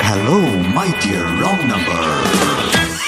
Hello, my dear wrong number.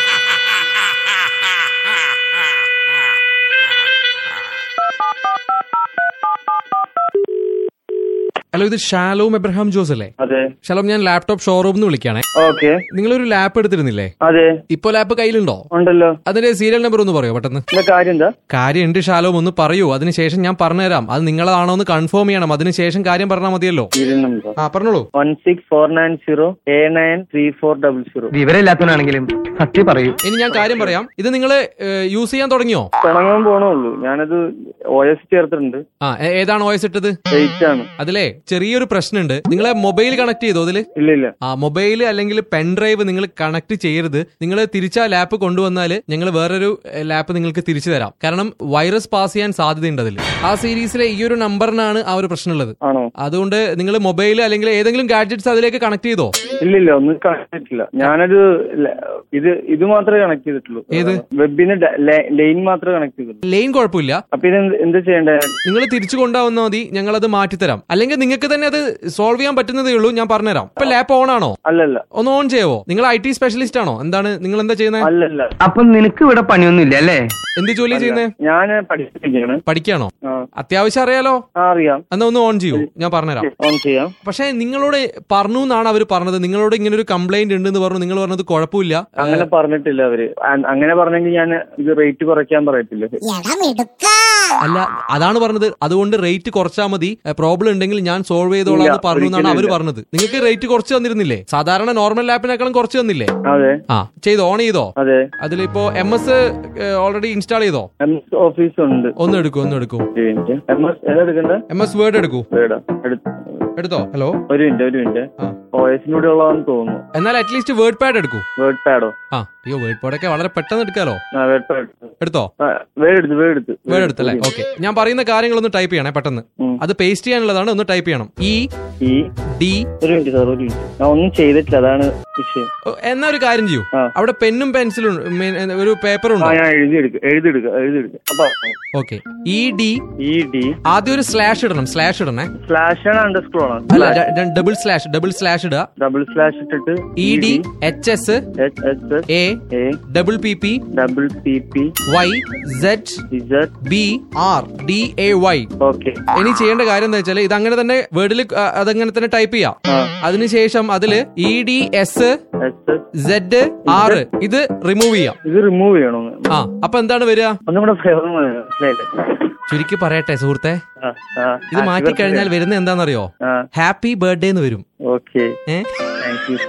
Hello ഇത് Shalom Abraham Jose അല്ലേ അതെ ഷാലോം ഞാൻ ലാപ്ടോപ്പ് ഷോറൂം എന്ന് വിളിക്കാണേ ഓക്കെ നിങ്ങളൊരു ലാപ്പ് എടുത്തിരുന്നില്ലേ അതെ ഇപ്പൊ ലാപ്പ് കയ്യിലുണ്ടോ ഉണ്ടല്ലോ അതിന്റെ സീരിയൽ നമ്പർ ഒന്ന് പറയോ പെട്ടെന്ന് എന്താ കാര്യം എന്താ കാര്യമുണ്ട് ഷാലോം ഒന്ന് പറയൂ അതിനുശേഷം ഞാൻ പറഞ്ഞുതരാം അത് നിങ്ങളാണോ എന്ന് കൺഫേം ചെയ്യണം അതിനുശേഷം കാര്യം പറഞ്ഞാൽ മതിയല്ലോ സീരിയൽ നമ്പർ ആ പറഞ്ഞോളൂ one six four nine zero A nine three four double zero വിവരമില്ലാത്തവനാണെങ്കിലും സത്യം പറയൂ ഇനി ഞാൻ കാര്യം പറയാം ഇത് നിങ്ങൾ യൂസ് ചെയ്യാൻ തുടങ്ങിയോ തുടങ്ങാൻ പോണുള്ളൂ ഞാനത് ഒ എസ് ചേർത്തിട്ടുണ്ട് ആ ഏ- ഏതാണ് വോയിസ് ഇട്ടത് എയ്റ്റ് ആണ് അതിലെ ചെറിയൊരു പ്രശ്നമുണ്ട് നിങ്ങളെ മൊബൈൽ കണക്ട് ചെയ്തോ അതില് ഇല്ല ഇല്ല ആ മൊബൈൽ അല്ലെങ്കിൽ പെൻ ഡ്രൈവ് നിങ്ങൾ കണക്ട് ചെയ്യരുത് നിങ്ങൾ തിരിച്ചാ ലാപ്പ് കൊണ്ടുവന്നാൽ ഞങ്ങൾ വേറൊരു ലാപ്പ് നിങ്ങൾക്ക് തിരിച്ചു തരാം കാരണം വൈറസ് പാസ് ചെയ്യാൻ സാധ്യതയുണ്ട് അതിൽ ആ സീരീസിലെ ഈ ഒരു നമ്പറിനാണ് ആ ഒരു പ്രശ്നമുള്ളത് ആണോ അതുകൊണ്ട് നിങ്ങൾ മൊബൈൽ അല്ലെങ്കിൽ ഏതെങ്കിലും ഗാഡ്ജറ്റ്സ് അതിലേക്ക് കണക്ട് ചെയ്തോ ഇല്ല ഇല്ല ഒന്നും കണക്ട് ചെയ്തിട്ടില്ല ഞാനൊരു ല- ഇത് ഇത് മാത്രമേ കണക്ട് ചെയ്തിട്ടുള്ളൂ ഏത്? വെബിന് ലൈൻ മാത്രമേ കണക്ട് ചെയ്തിട്ടുള്ളൂ ലൈൻ കുഴപ്പമില്ല അപ്പൊ ഇത് എന്ത് എന്ത് ചെയ്യണ്ടേ നിങ്ങൾ തിരിച്ചു കൊണ്ടുവന്നാൽ മതി ഞങ്ങൾ അത് മാറ്റിത്തരാം അല്ലെങ്കിൽ നിങ്ങൾക്ക് തന്നെ അത് സോൾവ് ചെയ്യാൻ പറ്റുന്നതേ ഉള്ളൂ ഞാൻ പറഞ്ഞുതരാം ഇപ്പൊ ലാപ്പ് ഓൺ ആണോ അല്ലല്ല ഒന്ന് ഓൺ ചെയ്യാവോ നിങ്ങൾ ഐ ടി സ്പെഷ്യലിസ്റ്റ് ആണോ എന്താണ് നിങ്ങൾ എന്താ ചെയ്യുന്നത് അല്ലല്ല അപ്പൊ നിനക്ക് ഇവിടെ പണിയൊന്നും ഇല്ല അല്ലേ എന്ത് ജോലി ചെയ്യുന്നത് ഞാൻ പഠിപ്പിക്കുകയാണ് പഠിക്കാണോ ആ അത്യാവശ്യം അറിയാലോ ആ, അറിയാം എന്നാ ഒന്ന് ഓൺ ചെയ്യൂ ഞാൻ പറഞ്ഞുതരാം ഓൺ ചെയ്യാം പക്ഷെ നിങ്ങളോട് പറഞ്ഞു എന്നാണ് അവർ പറഞ്ഞത് നിങ്ങളോട് ഇങ്ങനെ ഒരു കംപ്ലൈന്റ് ഉണ്ടെന്ന് പറഞ്ഞു നിങ്ങൾ പറഞ്ഞത് കുഴപ്പമില്ല അങ്ങനെ പറഞ്ഞിട്ടില്ല അവര് അ- അങ്ങനെ പറഞ്ഞെങ്കിൽ ഞാൻ ഇത് റേറ്റ് കുറയ്ക്കാൻ പറയത്തില്ല എടാ മിടുക്ക അല്ല അതാണ് പറഞ്ഞത് അതുകൊണ്ട് റേറ്റ് കുറച്ചാൽ മതി പ്രോബ്ലം ഉണ്ടെങ്കിൽ ഞാൻ സോൾവ് ചെയ്തോളാം എന്ന് ഇല്ല, പറഞ്ഞു എന്നാണ് അവർ ഒരിക്കലും പറഞ്ഞത് നിങ്ങൾക്ക് റേറ്റ് കുറച്ച് തന്നിരുന്നില്ലേ സാധാരണ നോർമൽ ലാപ്പിനേക്കാളും കുറച്ച് തന്നില്ലേ അതെ ആ ചെയ്തോ ഓൺ ചെയ്തോ അതെ അതിലിപ്പോ എം എസ് ഓൾറെഡി ഇൻസ്റ്റാൾ ചെയ്തോ എം എസ് ഓഫീസ് ഉണ്ട് ഒന്ന് എടുക്കൂ ഒന്ന് എടുക്കൂ ഒരു മിനിറ്റ് എം എസ് ഏതാ എടുക്കണ്ടേ എം എസ് വേർഡ് എടുക്കൂ വേടാ എടുത്ത് എടുത്തോ ഹലോ ഒരു മിനിറ്റ് ഒരു മിനിറ്റ് ആ. ഒ എസിനൂടെ ഉള്ളതാന്ന് തോന്നുന്നു എന്നാൽ അറ്റ്ലീസ്റ്റ് വേർഡ് പാഡ് എടുക്കൂ വേർഡ് പാഡോ ആ അയ്യോ വേർഡ് പാഡൊക്കെ വളരെ പെട്ടെന്ന് എടുക്കാലോ ആ വേർഡ് പാഡ് എടുത്തോ വേർഡ് എടുത്ത് വേർഡ് എടുത്ത് വേർഡ് എടുത്തല്ലേ ഓക്കെ ഞാൻ പറയുന്ന കാര്യങ്ങളൊന്ന് ടൈപ്പ് ചെയ്യണേ പെട്ടെന്ന് ഉം. അത് പേസ്റ്റ് ചെയ്യാനുള്ളതാണ് ഒന്ന് ടൈപ്പ് ചെയ്യണം ഇ ഈ ഡി ഒരു മിനിറ്റ് സാർ ഒരു മിനിറ്റ് ഞാൻ ഒന്നും ചെയ്തിട്ടില്ല അതാണ് വിഷയം എന്നാ ഒരു കാര്യം ചെയ്യൂ ആ. അവിടെ പെന്നും പെൻസിലും ഒരു പേപ്പറും ആ ഉണ്ടോ ഞാൻ എഴുതിയെടുക്കുക എഴുതിയെടുക്കുക എഴുതിയെടുക്കുക അപ്പൊ okay E D E D ആദ്യം ഒരു സ്ലാഷ് ഇടണം സ്ലാഷ് ഇടണേ സ്ലാഷ് ആണ് അണ്ടർ സ്ക്രോൾ അല്ല ആണ് ഡബിൾ സ്ലാഷ് ഡബിൾ സ്ലാഷ് ഇടുക ഡബിൾ സ്ലാഷ് ഇട്ടിട്ട് E D H S H H A A double P P double P P Y Z Z B R D A Y okay ഇനി ചെയ്യേണ്ട കാര്യം എന്താ വെച്ചാൽ ഇത് അങ്ങനെ തന്നെ വേർഡിൽ അതങ്ങനെ തന്നെ ടൈപ്പ് ചെയ്യാം ആ അതിനുശേഷം അതില് E D S S Z R ഇത് റിമൂവ് ചെയ്യാം ഇത് റിമൂവ് ചെയ്യണമെന്ന് ആ അപ്പൊ എന്താണ് വരിക ഒന്നും കൂടെ ഫ്ലേവർ മനസ്സിലായില്ലേ ചുരുക്കി പറയട്ടെ സുഹൃത്തെ ആ, ആ. ഇത് മാറ്റി കഴിഞ്ഞാൽ വരുന്ന എന്താണെന്നറിയോ ആ ഹാപ്പി ബർത്ത്ഡേ എന്ന് വരും ഓക്കെ ഏ താങ്ക് യു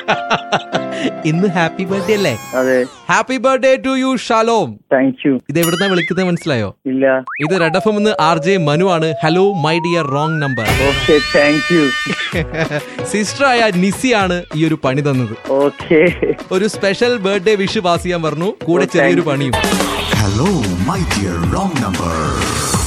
ഇന്ന് ഹാപ്പി ബർത്ത്ഡേ അല്ലേ അതെ happy birthday to you Shalom thank you ഇത് എവിടുന്നാ വിളിക്കുന്നത് മനസ്സിലായോ ഇല്ല ഇത് റെഡ് എഫ് എന്ന് ആർ ജെ മനു ആണ് hello my dear wrong number okay thank you സിസ്റ്ററായ നിസിയാണ് ഈ ഒരു പണി തന്നത് ഓക്കെ ഒരു സ്പെഷ്യൽ ബർത്ത്ഡേ വിഷ് പാസ് ചെയ്യാൻ പറഞ്ഞു കൂടെ Oh, ചെറിയൊരു thank you. പണിയും Hello, my dear wrong number.